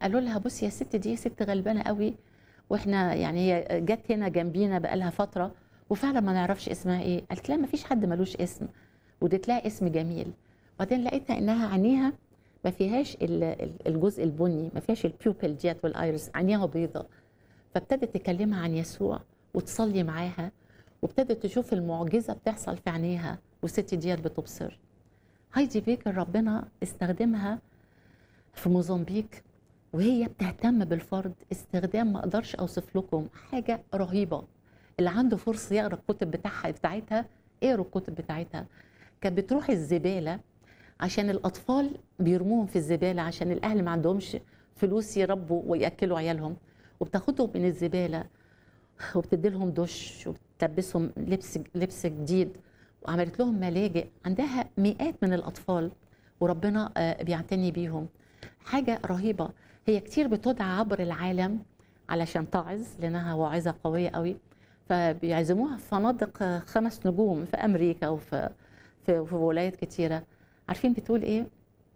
قالوا لها بصي يا ست دي ست غلبانه قوي واحنا يعني هي جت هنا جنبينا بقالها فتره وفعلا ما نعرفش اسمها ايه قالت لها ما فيش حد ملوش اسم واديت لها اسم جميل وبعدين لقيتها انها عينيها ما فيهاش ال- ال- الجزء البني ما فيهاش البيوبل ديت والايرس عينيها بيضة فابتدت تكلمها عن يسوع وتصلي معاها وابتدت تشوف المعجزه بتحصل في عينيها والست ديت بتبصر هايدي بيكر ربنا استخدمها في موزمبيق وهي بتهتم بالفرد استخدام ما اقدرش اوصف لكم حاجه رهيبه اللي عنده فرصه يقرا الكتب بتاعها بتاعتها اقروا الكتب بتاعتها كانت بتروح الزباله عشان الاطفال بيرموهم في الزباله عشان الاهل ما عندهمش فلوس يربوا وياكلوا عيالهم وبتاخدهم من الزباله وبتدي لهم دش وبتلبسهم لبس لبس جديد وعملت لهم ملاجئ عندها مئات من الاطفال وربنا آه، بيعتني بيهم حاجه رهيبه هي كتير بتدعى عبر العالم علشان تعظ لانها واعظه قويه قوي فبيعزموها في فنادق آه، خمس نجوم في امريكا وفي في, في ولايات كتيره عارفين بتقول ايه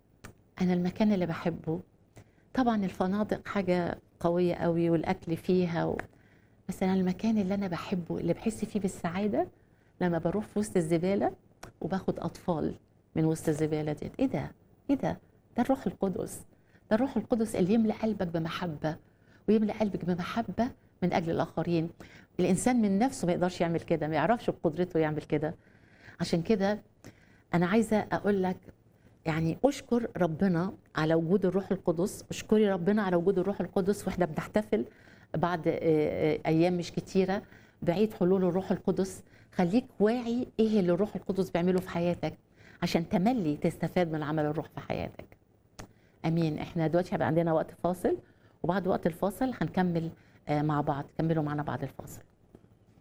انا المكان اللي بحبه طبعا الفنادق حاجه قويه قوي والاكل فيها و... بس انا المكان اللي انا بحبه اللي بحس فيه بالسعاده لما بروح في وسط الزباله وباخد اطفال من وسط الزباله ديت ايه ده ايه ده ده الروح القدس ده الروح القدس اللي يملى قلبك بمحبه ويملى قلبك بمحبه من اجل الاخرين الانسان من نفسه ما يقدرش يعمل كده ما يعرفش بقدرته يعمل كده عشان كده انا عايزه اقول لك يعني اشكر ربنا على وجود الروح القدس اشكري ربنا على وجود الروح القدس واحنا بنحتفل بعد آه، آه، ايام مش كتيره بعيد حلول الروح القدس خليك واعي ايه اللي الروح القدس بيعمله في حياتك عشان تملي تستفاد من عمل الروح في حياتك امين احنا دلوقتي هيبقى عندنا وقت فاصل وبعد وقت الفاصل هنكمل آه، مع بعض كملوا معنا بعد الفاصل